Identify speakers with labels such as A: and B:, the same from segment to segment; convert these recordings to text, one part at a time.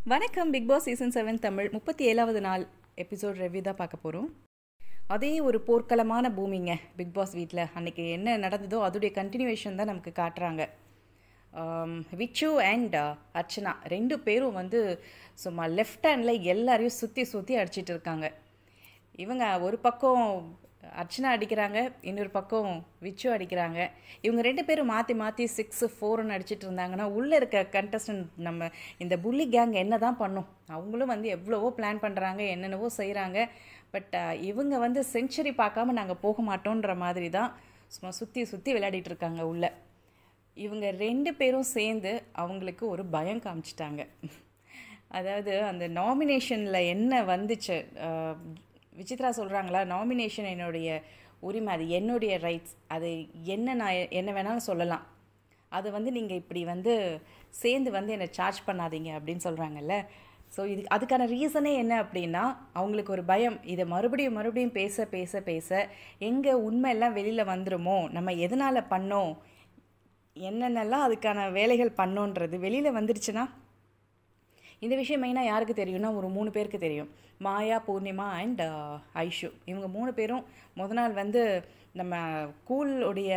A: வணக்கம் Bigg Boss season seven Tamil முப்பத்தி ஏழாவது நாள் எபிசோட் ரெவ்யூ தான் பார்க்க போகிறோம் அதே ஒரு போர்க்களமான பூமிங்க பிக் பாஸ் வீட்டில் அன்னைக்கு என்ன நடந்ததோ அதோடைய கண்டினியூவேஷன் தான் நமக்கு காட்டுறாங்க ஆம், விச்சு அண்ட் அர்ச்சனா ரெண்டு பேரும் வந்து சும்மா லெஃப்ட் ஹேண்டில் எல்லாரையும் சுற்றி சுற்றி அடிச்சிட்டு இருக்காங்க இவங்க ஒரு பக்கம் அர்ச்சனா அடிக்கிறாங்க இன்னொரு பக்கம் விச்சு அடிக்கிறாங்க இவங்க ரெண்டு பேரும் மாற்றி மாற்றி சிக்ஸ் ஃபோர்னு அடிச்சிட்டு இருந்தாங்கன்னா உள்ளே இருக்க கண்டஸ்டன்ட் நம்ம இந்த புள்ளி கேங் என்ன தான் பண்ணும் அவங்களும் வந்து எவ்வளவோ பிளான் பண்ணுறாங்க என்னென்னவோ செய்கிறாங்க பட் இவங்க வந்து செஞ்சுரி பார்க்காம நாங்கள் போக மாட்டோன்ற மாதிரி தான் சும்மா சுற்றி சுற்றி விளையாடிட்டு இருக்காங்க உள்ளே இவங்க ரெண்டு பேரும் சேர்ந்து அவங்களுக்கு ஒரு பயம் காமிச்சிட்டாங்க அதாவது அந்த நாமினேஷனில் என்ன வந்துச்சு அஹ், விசித்ரா சொல்கிறாங்களா நாமினேஷன் என்னுடைய உரிமை அது என்னுடைய ரைட்ஸ் அது என்ன நான் என்ன வேணாலும் சொல்லலாம் அது வந்து நீங்கள் இப்படி வந்து சேர்ந்து வந்து என்னை சார்ஜ் பண்ணாதீங்க அப்படின்னு சொல்கிறாங்கல்ல ஸோ இது அதுக்கான ரீசனே என்ன அப்படின்னா அவங்களுக்கு ஒரு பயம் இதை மறுபடியும் மறுபடியும் பேச பேச பேச எங்கே உண்மை எல்லாம் வெளியில் வந்துருமோ நம்ம எதனால் பண்ணோம் என்னென்னலாம் அதுக்கான வேலைகள் பண்ணோன்றது வெளியில் வந்துருச்சுன்னா இந்த விஷயம் மெயினாக யாருக்கு தெரியும்னா ஒரு மூணு பேருக்கு தெரியும் மாயா பூர்ணிமா அண்ட் ஐஷு இவங்க மூணு பேரும் முத நாள் வந்து நம்ம கூலுடைய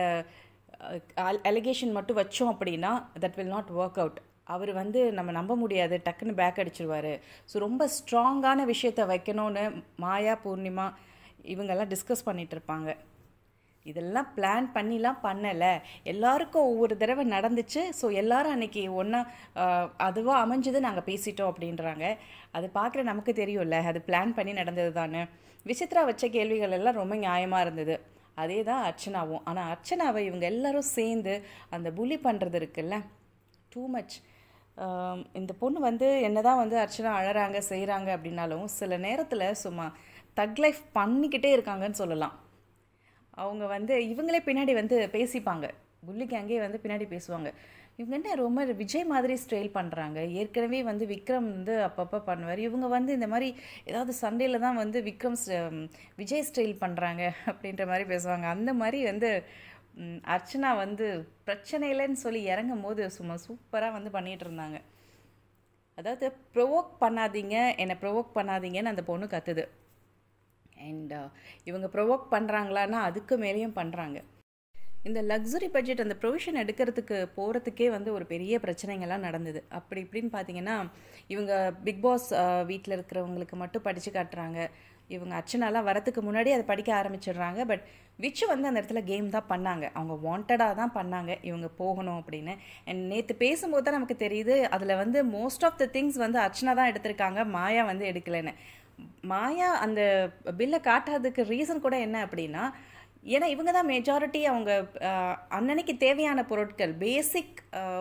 A: அலிகேஷன் மட்டும் வச்சோம் அப்படின்னா that will not work out அவர் வந்து நம்ம நம்ப முடியாது டக்குன்னு பேக் அடிச்சிருவாரு ஸோ ரொம்ப ஸ்ட்ராங்கான விஷயத்த வைக்கணும்னு மாயா பூர்ணிமா இவங்கெல்லாம் டிஸ்கஸ் பண்ணிட்டு இருப்பாங்க இதெல்லாம் பிளான் பண்ணிலாம் பண்ணலை எல்லாருக்கும் ஒவ்வொரு தடவை நடந்துச்சு ஸோ எல்லாரும் அன்னைக்கு ஒன்றா அதுவாக அமைஞ்சது நாங்கள் பேசிட்டோம் அப்படின்றாங்க அது பார்க்குற நமக்கு தெரியும்ல அது பிளான் பண்ணி நடந்தது தானே விசித்ரா வச்ச கேள்விகள் எல்லாம் ரொம்ப நியாயமாக இருந்தது அதே தான் அர்ச்சனாவும் ஆனால் அர்ச்சனாவை இவங்க எல்லாரும் சேர்ந்து அந்த புலி பண்ணுறது இருக்குல்ல டூ மச் இந்த பொண்ணு வந்து என்னதான் வந்து அர்ச்சனா அழறாங்க செய்கிறாங்க அப்படின்னாலும் சில நேரத்தில் சும்மா தக் லைஃப் பண்ணிக்கிட்டே இருக்காங்கன்னு சொல்லலாம் அவங்க வந்து இவங்களே பின்னாடி வந்து பேசிப்பாங்க புள்ளி கேங்கே வந்து பின்னாடி பேசுவாங்க இவங்க என்ன ரொம்ப விஜய் மாதிரி ஸ்டைல் பண்ணுறாங்க ஏற்கனவே வந்து விக்ரம் வந்து அப்பப்போ பண்ணுவார் இவங்க வந்து இந்த மாதிரி ஏதாவது சண்டேல தான் வந்து விக்ரம் ஸ்- விஜய் ஸ்டைல் பண்ணுறாங்க அப்படின்ற மாதிரி பேசுவாங்க அந்த மாதிரி வந்து ம், அர்ச்சனா வந்து பிரச்சனை இல்லைன்னு சொல்லி இறங்கும் போது சும்மா சூப்பராக வந்து பண்ணிகிட்டு இருந்தாங்க அதாவது ப்ரொவோக் பண்ணாதீங்க என்னை ப்ரொவோக் பண்ணாதீங்கன்னு அந்த பொண்ணு கத்துது அண்ட் இவங்க ப்ரொவோக் பண்ணுறாங்களான்னா அதுக்கு மேலேயும் பண்ணுறாங்க இந்த லக்ஸுரி பட்ஜெட் அந்த ப்ரொவிஷன் எடுக்கிறதுக்கு போகிறதுக்கே வந்து ஒரு பெரிய பிரச்சனைகள்லாம் நடந்தது அப்படி இப்படின்னு பார்த்தீங்கன்னா இவங்க பிக் பாஸ் வீட்டில் இருக்கிறவங்களுக்கு மட்டும் படித்து காட்டுறாங்க இவங்க அர்ச்சனாலாம் வரத்துக்கு முன்னாடி அதை படிக்க ஆரம்பிச்சிடுறாங்க பட் விச்சு வந்து அந்த இடத்துல கேம் தான் பண்ணாங்க அவங்க வாண்டடாக தான் பண்ணாங்க இவங்க போகணும் அப்படின்னு அண்ட் நேற்று பேசும்போது தான் நமக்கு தெரியுது அதில் வந்து மோஸ்ட் ஆஃப் த திங்ஸ் வந்து அர்ச்சனா தான் எடுத்திருக்காங்க மாயா வந்து எடுக்கலைன்னு மாயா அந்த பில்லை காட்டாததுக்கு ரீசன் கூட என்ன அப்படின்னா ஏன்னா இவங்க தான் மெஜாரிட்டி அவங்க அஹ், அன்னன்னைக்கு தேவையான பொருட்கள் பேசிக்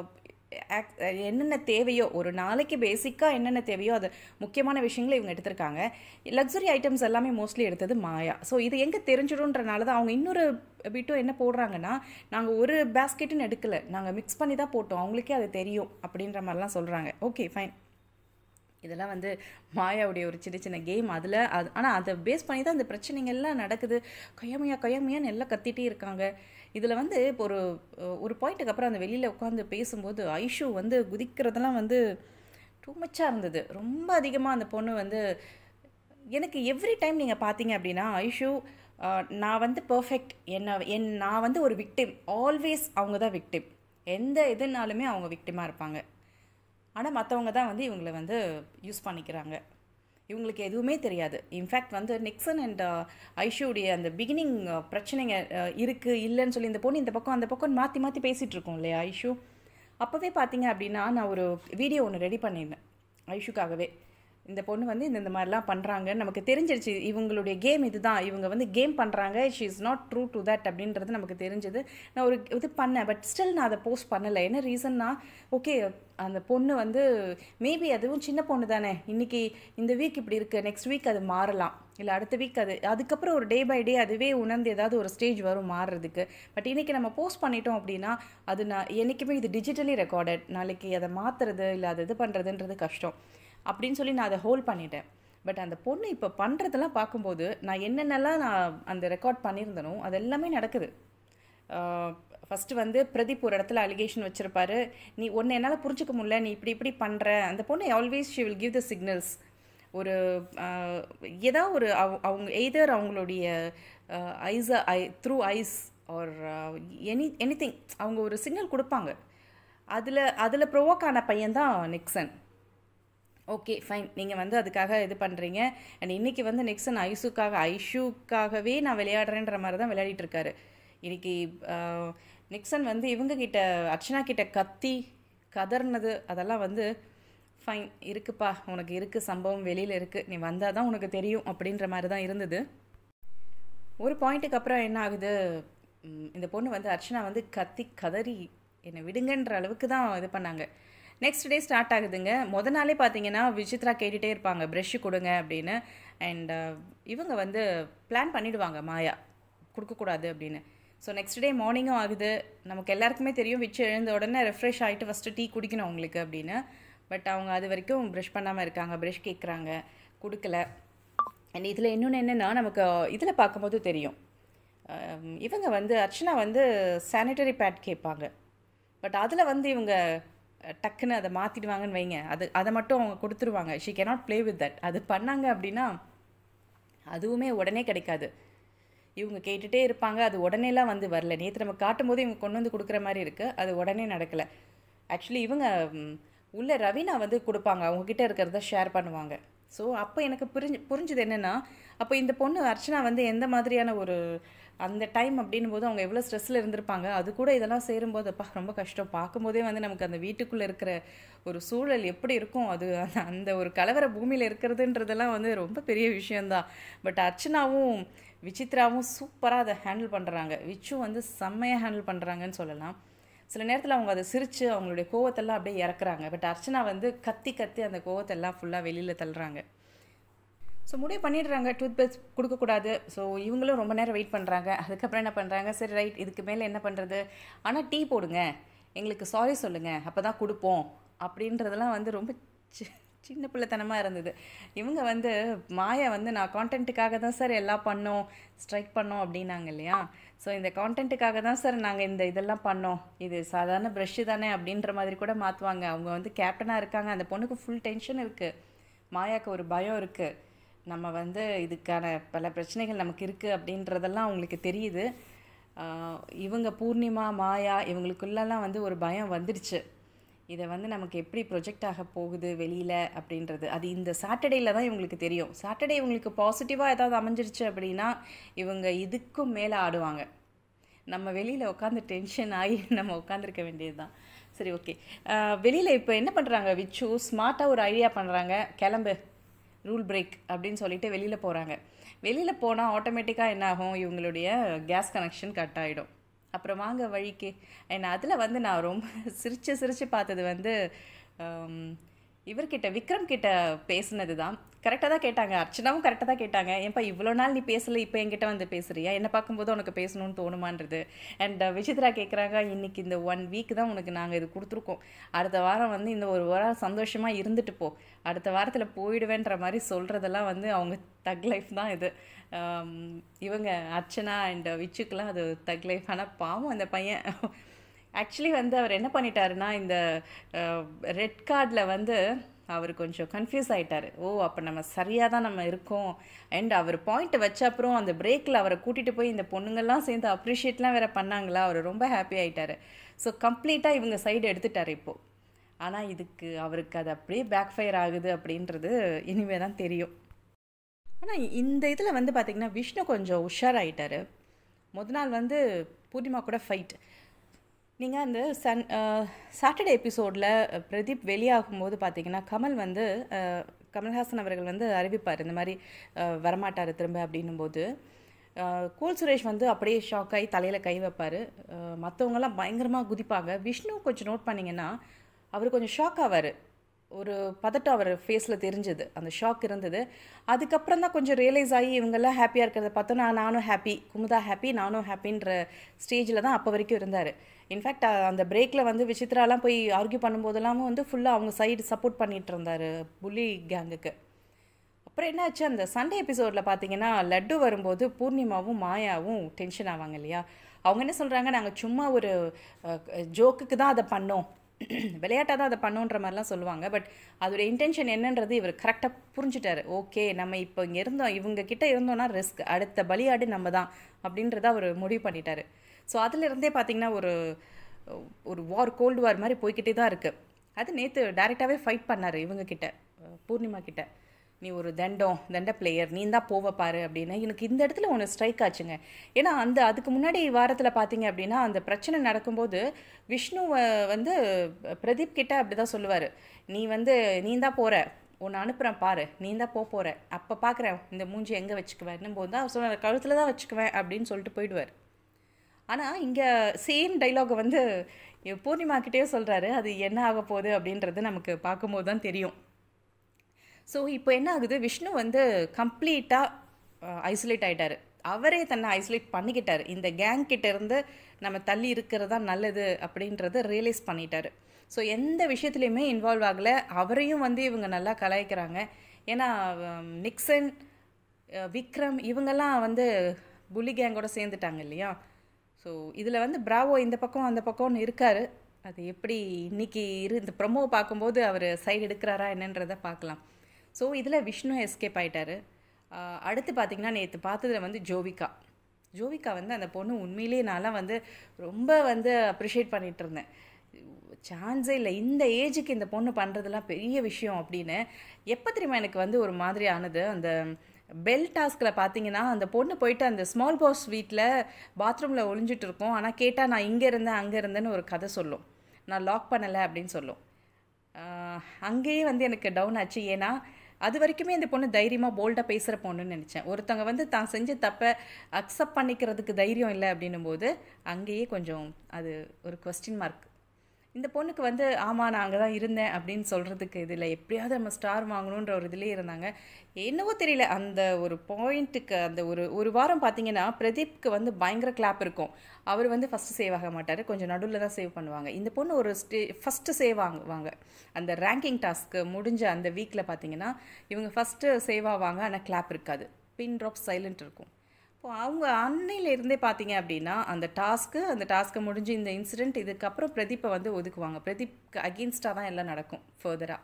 A: என்னென்ன தேவையோ ஒரு நாளைக்கு பேசிக்காக என்னென்ன தேவையோ அது முக்கியமான விஷயங்களை இவங்க எடுத்திருக்காங்க லக்ஸுரி ஐட்டம்ஸ் எல்லாமே மோஸ்ட்லி எடுத்தது மாயா ஸோ இது எங்கே தெரிஞ்சிடும்ன்றனால தான் அவங்க இன்னொரு பிட்டும் என்ன போடுறாங்கன்னா நாங்கள் ஒரு பேஸ்கெட்டுன்னு எடுக்கலை நாங்கள் மிக்ஸ் பண்ணி தான் போட்டோம் அவங்களுக்கே அது தெரியும் அப்படின்ற மாதிரிலாம் சொல்கிறாங்க ஓகே ஃபைன் இதெல்லாம் வந்து மாயாவுடைய ஒரு சின்ன சின்ன கேம் அதில் அது ஆனால் அதை பேஸ் பண்ணி தான் இந்த பிரச்சனைங்க எல்லாம் நடக்குது கொயமையா கொயமையான்னு எல்லாம் கத்திட்டே இருக்காங்க இதில் வந்து இப்போ ஒரு ஒரு பாயிண்ட்டுக்கு அப்புறம் அந்த வெளியில் உட்காந்து பேசும்போது ஐஷு வந்து குதிக்கிறதெல்லாம் வந்து டூ மச்சாக இருந்தது ரொம்ப அதிகமாக அந்த பொண்ணு வந்து எனக்கு எவ்ரி டைம் நீங்கள் பார்த்தீங்க அப்படின்னா ஐஷு ஆஹ், நான் வந்து பர்ஃபெக்ட் என்ன என் நான் வந்து ஒரு விக்டிம் ஆல்வேஸ் அவங்க தான் விக்டிம் எந்த இதுனாலுமே அவங்க விக்டிமாக இருப்பாங்க ஆனால் மற்றவங்க தான் வந்து இவங்களை வந்து யூஸ் பண்ணிக்கிறாங்க இவங்களுக்கு எதுவுமே தெரியாது இன்ஃபேக்ட் வந்து நிக்சன் அண்ட் ஐஷுடைய அந்த பிகினிங் பிரச்சனைங்க அஹ், இருக்கு இல்லைன்னு சொல்லி இந்த பொண்ணு இந்த பக்கம் அந்த பக்கம் மாற்றி மாற்றி பேசிகிட்டு இருக்கோம் இல்லையா ஐஷு அப்போவே பார்த்தீங்க அப்படின்னா நான் ஒரு வீடியோ ஒன்று ரெடி பண்ணியிருந்தேன் ஐஷுக்காகவே இந்த பொண்ணு வந்து இந்த இந்த மாதிரிலாம் பண்ணுறாங்கன்னு நமக்கு தெரிஞ்சிருச்சு இவங்களுடைய கேம் இதுதான் இவங்க வந்து கேம் பண்ணுறாங்க she is not true to that அப்படின்றது நமக்கு தெரிஞ்சது நான் ஒரு இது பண்ணேன் பட் ஸ்டில் நான் அதை போஸ்ட் பண்ணலை என்ன ரீசன்னா ஓகே அந்த பொண்ணு வந்து மேபி அதுவும் சின்ன பொண்ணு தானே இன்னைக்கு இந்த வீக் இப்படி இருக்குது நெக்ஸ்ட் வீக் அது மாறலாம் இல்லை அடுத்த வீக் அது அதுக்கப்புறம் ஒரு டே பை டே அதுவே உணர்ந்து ஏதாவது ஒரு ஸ்டேஜ் வரும் மாறுறதுக்கு பட் இன்றைக்கி நம்ம போஸ்ட் பண்ணிட்டோம் அப்படின்னா அது நான் என்றைக்குமே இது டிஜிட்டலி ரெக்கார்டட் நாளைக்கு அதை மாற்றுறது இல்லை அதை இது பண்ணுறதுன்றது கஷ்டம் அப்படின்னு சொல்லி நான் அதை ஹோல்ட் பண்ணிட்டேன் பட் அந்த பொண்ணு இப்போ பண்ணுறதெல்லாம் பார்க்கும்போது நான் என்னென்னலாம் நான் அந்த ரெக்கார்ட் பண்ணியிருந்தனோ அது எல்லாமே நடக்குது ஃபஸ்ட்டு வந்து பிரதீப் ஒரு இடத்துல அலிகேஷன் வச்சுருப்பாரு நீ ஒன்று என்னால் புரிஞ்சுக்க முடியல நீ இப்படி இப்படி பண்ணுற அந்த பொண்ணு always she will give the signals ஒரு ஏதோ ஒரு அவ- அவங்க எய்தர் அவங்களுடைய ஐஸை eye through eyes or any any அவங்க ஒரு சிக்னல் கொடுப்பாங்க அதில் அதில் ப்ரொவோக் ஆன பையன் தான் நிக்சன் ஓகே ஃபைன் நீங்கள் வந்து அதுக்காக இது பண்ணுறீங்க அண்ட் இன்றைக்கி வந்து நெக்ஸன் ஐஷுக்காக ஐஷுக்காகவே நான் விளையாடுறேன்ற மாதிரி தான் விளையாடிட்டு இருக்காரு இன்னைக்கு ஆஹ், நிக்சன் வந்து இவங்க கிட்ட அர்ச்சனா கிட்ட கத்தி கதர்னது அதெல்லாம் வந்து ஃபைன் இருக்குப்பா உனக்கு இருக்குது சம்பவம் வெளியில் இருக்குது நீ வந்தால் தான் உனக்கு தெரியும் அப்படின்ற மாதிரி தான் இருந்தது ஒரு பாயிண்ட்டுக்கு அப்புறம் என்ன ஆகுது ம், இந்த பொண்ணு வந்து அர்ச்சனா வந்து கத்தி கதறி என்னை விடுங்கன்ற அளவுக்கு தான் இது பண்ணாங்க நெக்ஸ்ட் டே ஸ்டார்ட் ஆகுதுங்க முத நாளே பார்த்தீங்கன்னா விசித்ரா கேட்டுகிட்டே இருப்பாங்க ப்ரெஷ்ஷு கொடுங்க அப்படின்னு அண்ட் இவங்க வந்து பிளான் பண்ணிடுவாங்க மாயா கொடுக்கக்கூடாது அப்படின்னு ஸோ நெக்ஸ்ட் டே மார்னிங்கும் ஆகுது நமக்கு எல்லாருக்குமே தெரியும் விச்சு எழுந்த உடனே ரெஃப்ரெஷ் ஆகிட்டு ஃபஸ்ட்டு டீ குடிக்கணும் அவங்களுக்கு அப்படின்னு பட் அவங்க அது வரைக்கும் ப்ரஷ் பண்ணாமல் இருக்காங்க ப்ரஷ் கேட்குறாங்க கொடுக்கல அண்ட் இதில் இன்னொன்று என்னென்னா நமக்கு இதில் பார்க்கும்போது தெரியும் அம், இவங்க வந்து அர்ச்சனா வந்து சானிட்டரி பேட் கேட்பாங்க பட் அதில் வந்து இவங்க அஹ், டக்குன்னு அதை மாற்றிடுவாங்கன்னு வைங்க அது அதை மட்டும் அவங்க கொடுத்துருவாங்க she cannot play with that அது பண்ணாங்க அப்படின்னா அதுவுமே உடனே கிடைக்காது இவங்க கேட்டுட்டே இருப்பாங்க அது உடனேலாம் வந்து வரல நேற்று நம்ம காட்டும் போது இவங்க கொண்டு வந்து கொடுக்குற மாதிரி இருக்குது அது உடனே நடக்கலை ஆக்சுவலி இவங்க ம், உள்ள ரவீனா வந்து கொடுப்பாங்க அவங்கக்கிட்ட இருக்கிறத ஷேர் பண்ணுவாங்க ஸோ அப்போ எனக்கு புரிஞ்சு புரிஞ்சுது என்னென்னா அப்போ இந்த பொண்ணு அர்ச்சனா வந்து எந்த மாதிரியான ஒரு அந்த டைம் அப்படின்னும் போது அவங்க எவ்வளோ ஸ்ட்ரெஸ்ஸில் இருந்திருப்பாங்க அது கூட இதெல்லாம் சேரும்போது அப்பா ரொம்ப கஷ்டம் பார்க்கும்போதே வந்து நமக்கு அந்த வீட்டுக்குள்ளே இருக்கிற ஒரு சூழல் எப்படி இருக்கும் அது அந்த- அந்த ஒரு கலவர பூமியில் இருக்கிறதுன்றதெல்லாம் வந்து ரொம்ப பெரிய விஷயம்தான் பட் அர்ச்சனாவும் விசித்ராவும் சூப்பராக அதை ஹேண்டில் பண்ணுறாங்க விச்சும் வந்து செம்மையாக ஹேண்டில் பண்ணுறாங்கன்னு சொல்லலாம் சில நேரத்தில் அவங்க அதை சிரித்து அவங்களுடைய கோவத்தெல்லாம் அப்படியே இறக்குறாங்க பட் அர்ச்சனா வந்து கத்தி கத்தி அந்த கோவத்தெல்லாம் ஃபுல்லாக வெளியில் தள்ளுறாங்க ஸோ முடிவு பண்ணிடுறாங்க டூத் பேஸ்ட் கொடுக்கக்கூடாது ஸோ இவங்களும் ரொம்ப நேரம் வெயிட் பண்ணுறாங்க அதுக்கப்புறம் என்ன பண்ணுறாங்க சரி ரைட் இதுக்கு மேலே என்ன பண்ணுறது ஆனால் டீ போடுங்க எங்களுக்கு சாரி சொல்லுங்கள் அப்போ தான் கொடுப்போம் அப்படின்றதெல்லாம் வந்து ரொம்ப சி- சின்ன பிள்ளைத்தனமாக இருந்தது இவங்க வந்து மாயா வந்து நான் கான்டென்ட்டுக்காக தான் சார் எல்லாம் பண்ணோம் ஸ்ட்ரைக் பண்ணோம் அப்படின்னாங்க இல்லையா ஸோ இந்த கான்டென்ட்டுக்காக தான் சார் நாங்கள் இந்த இதெல்லாம் பண்ணோம் இது சாதாரண ப்ரஷ்ஷு தானே அப்படின்ற மாதிரி கூட மாற்றுவாங்க அவங்க வந்து கேப்டனாக இருக்காங்க அந்த பொண்ணுக்கு ஃபுல் டென்ஷன் இருக்குது மாயாக்கு ஒரு பயம் இருக்குது நம்ம வந்து இதுக்கான பல பிரச்சனைகள் நமக்கு இருக்குது அப்படின்றதெல்லாம் அவங்களுக்கு தெரியுது ஆஹ் இவங்க பூர்ணிமா மாயா இவங்களுக்குள்ளெல்லாம் வந்து ஒரு பயம் வந்துடுச்சு இதை வந்து நமக்கு எப்படி ப்ரொஜெக்ட் ஆக போகுது வெளியில் அப்படின்றது அது இந்த சாட்டர்டேயில் தான் இவங்களுக்கு தெரியும் சாட்டர்டே இவங்களுக்கு பாசிட்டிவாக ஏதாவது அமைஞ்சிருச்சு அப்படின்னா இவங்க இதுக்கும் மேலே ஆடுவாங்க நம்ம வெளியில் உட்காந்து டென்ஷன் ஆகி நம்ம உட்காந்துருக்க வேண்டியது தான் சரி ஓகே வெளியில் இப்போ என்ன பண்ணுறாங்க விச்சு ஸ்மார்ட்டாக ஒரு ஐடியா பண்ணுறாங்க கிளம்பு ரூல் பிரேக் அப்படின்னு சொல்லிட்டு வெளியில் போகிறாங்க வெளியில் போனால் ஆட்டோமேட்டிக்காக என்ன ஆகும் இவங்களுடைய கேஸ் கனெக்ஷன் கட் ஆகிடும் அப்புறம் வாங்க வழிக்கு என்ன அதில் வந்து நான் ரொம்ப சிரித்து சிரித்து பார்த்தது வந்து ஆம், இவர்கிட்ட விக்ரம் கிட்ட பேசுனது தான் கரெக்டாக தான் கேட்டாங்க அர்ச்சனாவும் கரெக்டாக தான் கேட்டாங்க ஏன்பா இவ்வளோ நாள் நீ பேசல இப்போ என்கிட்ட வந்து பேசுறியா என்ன பார்க்கும்போது உனக்கு பேசணும்னு தோணுமான்றது அண்ட் விசித்ரா கேட்குறாங்க இன்னைக்கு இந்த ஒன் வீக் தான் உனக்கு நாங்கள் இது கொடுத்துருக்கோம் அடுத்த வாரம் வந்து இந்த ஒரு வாரம் சந்தோஷமாக இருந்துட்டு போ அடுத்த வாரத்தில் போயிடுவேன்ற மாதிரி சொல்கிறதெல்லாம் வந்து அவங்க தக் லைஃப் தான் இது ஆம், இவங்க அர்ச்சனா அண்ட் விச்சுக்கெலாம் அது தக் லைஃப் ஆனால் பாவம் அந்த பையன் ஆக்சுவலி வந்து அவர் என்ன பண்ணிட்டாருன்னா இந்த ரெட் கார்டில் வந்து அவர் கொஞ்சம் கன்ஃபியூஸ் ஆயிட்டாரு ஓ அப்போ நம்ம சரியாக தான் நம்ம இருக்கோம் அண்ட் அவர் பாயிண்ட் வச்ச அப்புறம் அந்த பிரேக்கில் அவரை கூட்டிகிட்டு போய் இந்த பொண்ணுங்கள்லாம் சேர்ந்து அப்ரிஷியேட்லாம் வேற பண்ணாங்களா அவர் ரொம்ப ஹாப்பி ஆயிட்டாரு ஸோ கம்ப்ளீட்டாக இவங்க சைடு எடுத்துட்டாரு இப்போது ஆனால் இதுக்கு அவருக்கு அது அப்படியே பேக் ஃபயர் ஆகுது அப்படின்றது இனிமே தான் தெரியும் ஆனால் இந்த இதில் வந்து பார்த்திங்கன்னா விஷ்ணு கொஞ்சம் உஷாராயிட்டாரு முத நாள் வந்து பூர்ணிமா கூட ஃபைட் நீங்கள் அந்த சன் சாட்டர்டே எபிசோடில் பிரதீப் வெளியாகும்போது பார்த்தீங்கன்னா கமல் வந்து அஹ், கமல்ஹாசன் அவர்கள் வந்து அறிவிப்பார் இந்த மாதிரி அஹ், வரமாட்டார் திரும்ப அப்படின்னும்போது அஹ், கூல் சுரேஷ் வந்து அப்படியே ஷாக் ஆகி தலையில் கை வைப்பார் மற்றவங்கெல்லாம் பயங்கரமாக குதிப்பாங்க விஷ்ணு கொஞ்சம் நோட் பண்ணிங்கன்னா அவர் கொஞ்சம் ஷாக் ஆவார் ஒரு பதட்டம் அவர் ஃபேஸில் தெரிஞ்சது அந்த ஷாக் இருந்தது அதுக்கப்புறம் தான் கொஞ்சம் ரியலைஸ் ஆகி இவங்கெல்லாம் ஹாப்பியாக இருக்கிறத பார்த்தோன்னா நானும் ஹாப்பி குமுதா ஹாப்பி நானும் ஹாப்பின்ற ஸ்டேஜில் தான் அப்போ வரைக்கும் இருந்தார் இன்ஃபேக்ட் அந்த பிரேக்கில் வந்து விசித்ராலாம் போய் ஆர்கியூ பண்ணும்போதெல்லாம் வந்து ஃபுல்லாக அவங்க சைடு சப்போர்ட் பண்ணிட்டு இருந்தார் புலி கேங்குக்கு அப்புறம் என்னாச்சு அந்த சண்டே எபிசோடில் பார்த்தீங்கன்னா லட்டு வரும்போது பூர்ணிமாவும் மாயாவும் டென்ஷன் ஆவாங்க இல்லையா அவங்க என்ன சொல்கிறாங்க நாங்கள் சும்மா ஒரு ஜோக்குக்கு தான் அதை பண்ணோம் விளையாட்டாக தான் அதை பண்ணோன்ற மாதிரிலாம் சொல்லுவாங்க பட் அதோட இன்டென்ஷன் என்னன்றது இவர் கரெக்டாக புரிஞ்சுட்டாரு ஓகே நம்ம இப்போ இங்கே இருந்தோம் இவங்க கிட்ட இருந்தோம்னா ரிஸ்க் அடுத்த பலியாடு நம்ம தான் அப்படின்றத அவர் முடிவு பண்ணிட்டாரு ஸோ அதுலேருந்தே பார்த்தீங்கன்னா ஒரு ஒரு வார் கோல்டு வார் மாதிரி போய்கிட்டே தான் இருக்குது அது நேற்று டைரெக்டாகவே ஃபைட் பண்ணார் இவங்க கிட்ட பூர்ணிமா கிட்ட நீ ஒரு தண்டம் தண்ட பிளேயர் நீ தான் போவ பாரு அப்படின்னு எனக்கு இந்த இடத்துல ஒன்று ஸ்ட்ரைக் ஆச்சுங்க ஏன்னா அந்த அதுக்கு முன்னாடி வாரத்தில் பார்த்தீங்க அப்படின்னா அந்த பிரச்சனை நடக்கும்போது விஷ்ணு வந்து பிரதீப் கிட்ட அப்படி தான் சொல்லுவார் நீ வந்து நீ தான் போகிற உன்னை அனுப்புகிறேன் பாரு நீ தான் போக போகிற அப்போ பார்க்குறேன் இந்த மூஞ்சி எங்கே வச்சுக்குவேன் போது தான் சொன்ன கழுத்தில் தான் வச்சுக்குவேன் அப்படின்னு சொல்லிட்டு போயிடுவார் ஆனால் இங்கே சேம் டைலாகை வந்து பூர்ணிமா கிட்டேயே சொல்கிறாரு அது என்ன ஆக போகுது அப்படின்றது நமக்கு பார்க்கும்போது தான் தெரியும் ஸோ இப்போ என்ன ஆகுது விஷ்ணு வந்து கம்ப்ளீட்டாக ஐசோலேட் ஆகிட்டார் அவரே தன்னை ஐசோலேட் பண்ணிக்கிட்டார் இந்த கேங் கிட்ட இருந்து நம்ம தள்ளி இருக்கிறதா நல்லது அப்படின்றத ரியலைஸ் பண்ணிட்டாரு ஸோ எந்த விஷயத்துலையுமே இன்வால்வ் ஆகலை அவரையும் வந்து இவங்க நல்லா கலாய்க்கிறாங்க ஏன்னா நிக்சன் விக்ரம் இவங்கெல்லாம் வந்து புலி கேங்கோட சேர்ந்துட்டாங்க இல்லையா ஸோ இதில் வந்து பிராவோ இந்த பக்கம் அந்த பக்கம்னு இருக்கார் அது எப்படி இன்னைக்கு இரு இந்த ப்ரொமோ பார்க்கும்போது அவர் சைடு எடுக்கிறாரா என்னன்றதை பார்க்கலாம் ஸோ இதில் விஷ்ணு எஸ்கேப் ஆகிட்டாரு அடுத்து பார்த்திங்கன்னா நேற்று பார்த்ததில் வந்து ஜோவிகா ஜோவிகா வந்து அந்த பொண்ணு உண்மையிலேயே நான்லாம் வந்து ரொம்ப வந்து அப்ரிஷியேட் பண்ணிகிட்டு இருந்தேன் சான்ஸே இல்லை இந்த ஏஜுக்கு இந்த பொண்ணு பண்ணுறதுலாம் பெரிய விஷயம் அப்படின்னு எப்போ தெரியுமா எனக்கு வந்து ஒரு மாதிரி ஆனது அந்த பெல் டாஸ்கில் பார்த்தீங்கன்னா அந்த பொண்ணு போயிட்டு அந்த ஸ்மால் பாஸ் வீட்டில் பாத்ரூமில் ஒளிஞ்சிட்டு இருக்கோம் ஆனால் கேட்டால் நான் இங்கே இருந்தேன் அங்கே இருந்தேன்னு ஒரு கதை சொல்லும் நான் லாக் பண்ணலை அப்படின்னு சொல்லும் அங்கேயே வந்து எனக்கு டவுன் ஆச்சு ஏன்னா அது வரைக்குமே இந்த பொண்ணு தைரியமாக போல்டாக பேசுகிற பொண்ணுன்னு நினச்சேன் ஒருத்தவங்க வந்து தான் செஞ்ச தப்பை அக்செப்ட் பண்ணிக்கிறதுக்கு தைரியம் இல்லை அப்படின்னும் போது அங்கேயே கொஞ்சம் அது ஒரு கொஸ்டின் மார்க் இந்த பொண்ணுக்கு வந்து ஆமாம் நான் அங்கே தான் இருந்தேன் அப்படின்னு சொல்கிறதுக்கு இதில் எப்படியாவது நம்ம ஸ்டார் வாங்கணுன்ற ஒரு இதிலே இருந்தாங்க என்னவோ தெரியல அந்த ஒரு பாயிண்ட்டுக்கு அந்த ஒரு ஒரு வாரம் பார்த்தீங்கன்னா பிரதீப்க்கு வந்து பயங்கர கிளாப் இருக்கும் அவர் வந்து ஃபஸ்ட்டு சேவ் ஆக மாட்டார் கொஞ்சம் நடுவில் தான் சேவ் பண்ணுவாங்க இந்த பொண்ணு ஒரு ஸ்டே ஃபஸ்ட்டு சேவ் ஆகுவாங்க அந்த ரேங்கிங் டாஸ்க்கு முடிஞ்ச அந்த வீக்கில் பார்த்தீங்கன்னா இவங்க ஃபஸ்ட்டு சேவ் ஆவாங்க ஆனால் கிளாப் இருக்காது பின் ட்ராப் சைலண்ட் இருக்கும் இப்போ அவங்க அன்னையிலேருந்தே பார்த்தீங்க அப்படின்னா அந்த டாஸ்க்கு அந்த டாஸ்க்கை முடிஞ்சு இந்த இன்சிடெண்ட் இதுக்கப்புறம் பிரதீப்பை வந்து ஒதுக்குவாங்க பிரதீப்க்கு அகெயின்ஸ்டாக தான் எல்லாம் நடக்கும் ஃபர்தராக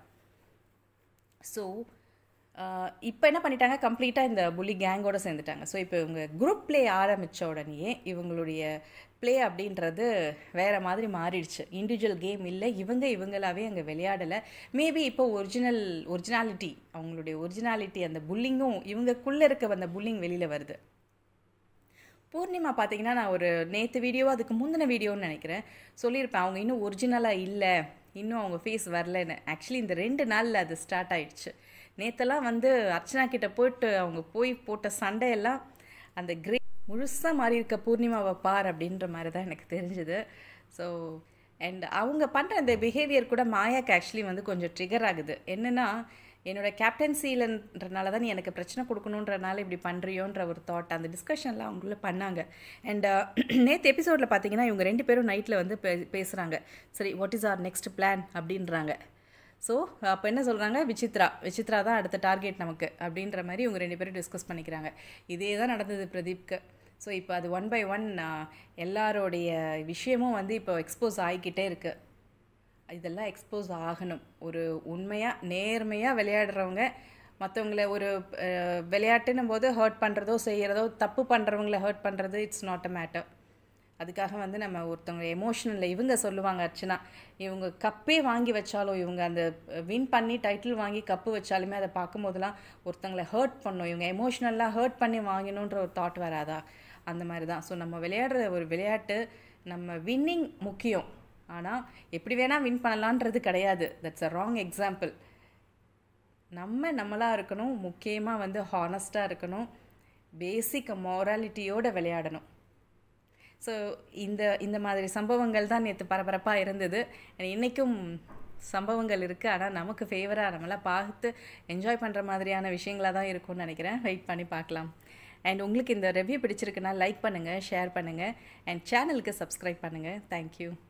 A: ஸோ இப்போ என்ன பண்ணிட்டாங்க கம்ப்ளீட்டாக இந்த புலி கேங்கோட சேர்ந்துட்டாங்க ஸோ இப்போ இவங்க குரூப் ப்ளே ஆரம்பித்த உடனே இவங்களுடைய ப்ளே அப்படின்றது வேறு மாதிரி மாறிடுச்சு இண்டிவிஜுவல் கேம் இல்லை இவங்க இவங்களாவே அங்கே விளையாடலை மேபி இப்போ ஒரிஜினல் ஒரிஜினாலிட்டி அவங்களுடைய ஒரிஜினாலிட்டி அந்த புல்லிங்கும் இவங்கக்குள்ளே இருக்க அந்த புல்லிங் வெளியில் வருது பூர்ணிமா பார்த்தீங்கன்னா நான் ஒரு நேற்று வீடியோ அதுக்கு முந்தின வீடியோன்னு நினைக்கிறேன் சொல்லியிருப்பேன் அவங்க இன்னும் ஒரிஜினலாக இல்லை இன்னும் அவங்க ஃபேஸ் வரலன்னு ஆக்சுவலி இந்த ரெண்டு நாளில் அது ஸ்டார்ட் ஆயிடுச்சு நேற்றெல்லாம் வந்து அர்ச்சனா கிட்ட போயிட்டு அவங்க போய் போட்ட சண்டையெல்லாம் அந்த கிரே முழுசாக மாறி இருக்க பூர்ணிமாவை பார் அப்படின்ற மாதிரி தான் எனக்கு தெரிஞ்சுது ஸோ அண்ட் அவங்க பண்ணுற அந்த பிஹேவியர் கூட மாயாக்கு ஆக்சுவலி வந்து கொஞ்சம் ட்ரிகர் ஆகுது என்னென்னா என்னோட கேப்டன்சிலன்றனால தான் நீ எனக்கு பிரச்சனை கொடுக்கணுன்றனால இப்படி பண்ணுறியோன்ற ஒரு தாட் அந்த டிஸ்கஷன்லாம் அவங்கள பண்ணாங்க அண்ட் நேற்று எபிசோடில் பார்த்தீங்கன்னா இவங்க ரெண்டு பேரும் நைட்டில் வந்து பே பேசுகிறாங்க சரி what is our next plan அப்படின்றாங்க ஸோ அப்போ என்ன சொல்கிறாங்க விசித்ரா விசித்ரா தான் அடுத்த டார்கெட் நமக்கு அப்படின்ற மாதிரி இவங்க ரெண்டு பேரும் டிஸ்கஸ் பண்ணிக்கிறாங்க இதே தான் நடந்தது பிரதீப்க்கு ஸோ இப்போ அது ஒன் பை ஒன் எல்லாரோடைய விஷயமும் வந்து இப்போ எக்ஸ்போஸ் ஆகிக்கிட்டே இருக்குது இதெல்லாம் எக்ஸ்போஸ் ஆகணும் ஒரு உண்மையாக நேர்மையாக விளையாடுறவங்க மற்றவங்கள ஒரு விளையாட்டுன்னும் போது ஹர்ட் பண்ணுறதோ செய்கிறதோ தப்பு பண்ணுறவங்கள ஹர்ட் பண்ணுறது இட்ஸ் நாட் அ மேட்டர் அதுக்காக வந்து நம்ம ஒருத்தவங்க எமோஷனலில் இவங்க சொல்லுவாங்க அர்ச்சனா இவங்க கப்பே வாங்கி வச்சாலும் இவங்க அந்த வின் பண்ணி டைட்டில் வாங்கி கப்பு வச்சாலுமே அதை பார்க்கும்போதெல்லாம் ஒருத்தவங்களை ஹர்ட் பண்ணும் இவங்க எமோஷ்னலாக ஹர்ட் பண்ணி வாங்கணுன்ற ஒரு தாட் வராதா அந்த மாதிரி தான் ஸோ நம்ம விளையாடுற ஒரு விளையாட்டு நம்ம வின்னிங் முக்கியம் ஆனால் எப்படி வேணால் வின் பண்ணலான்றது கிடையாது தட்ஸ் அ ராங் எக்ஸாம்பிள் நம்ம நம்மளாக இருக்கணும் முக்கியமாக வந்து ஹானஸ்ட்டாக இருக்கணும் பேசிக் மாராலிட்டியோடு விளையாடணும் ஸோ இந்த இந்த மாதிரி சம்பவங்கள் தான் நேற்று பரபரப்பாக இருந்தது இன்றைக்கும் சம்பவங்கள் இருக்குது ஆனால் நமக்கு ஃபேவராக நம்மளாம் பார்த்து என்ஜாய் பண்ணுற மாதிரியான விஷயங்களாக தான் இருக்கும்னு நினைக்கிறேன் வெயிட் பண்ணி பார்க்கலாம் அண்ட் உங்களுக்கு இந்த ரிவ்யூ பிடிச்சிருக்குன்னா லைக் பண்ணுங்கள் ஷேர் பண்ணுங்கள் அண்ட் சேனலுக்கு சப்ஸ்கிரைப் பண்ணுங்கள் தேங்க்யூ